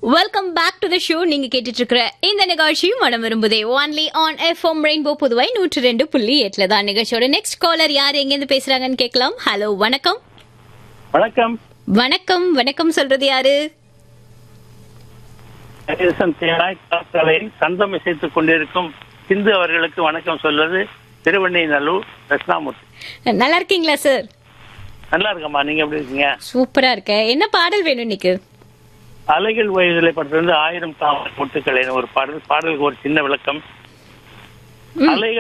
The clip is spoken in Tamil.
welcome back to the show நீங்க கேட்டுட்டு இருக்கிற இந்த நிகழ்ச்சி மனம் விரும்புதே only on FM rainbow Puduvai நூற்று ரெண்டு புள்ளி எட்டுல தான் நிகழ்ச்சியோட நெக்ஸ்ட் காலர் யார் எங்கேருந்து பேசுறாங்கன்னு கேட்கலாம் ஹலோ வணக்கம் வணக்கம் வணக்கம் வணக்கம் சொல்றது யாரு கணேசன் தேனாய் காத்தலை சந்தம் இசைத்துக் கொண்டிருக்கும் சிந்து அவர்களுக்கு வணக்கம் சொல்வது திருவண்ணைநல்லூர் தட்சிணாமூர்த்தி நல்லா இருக்கீங்களா சார் நல்லா இருக்கம்மா நீங்க எப்படி இருக்கீங்க சூப்பரா இருக்க என்ன பாடல் வேணும் இன்னைக்கு அலைகள் வயதிலை படத்திலிருந்து ஆயிரம் தாமரை முட்டுக்கள் ஒரு பாடல் பாடலுக்கு ஒரு சின்ன விளக்கம் அலைகள்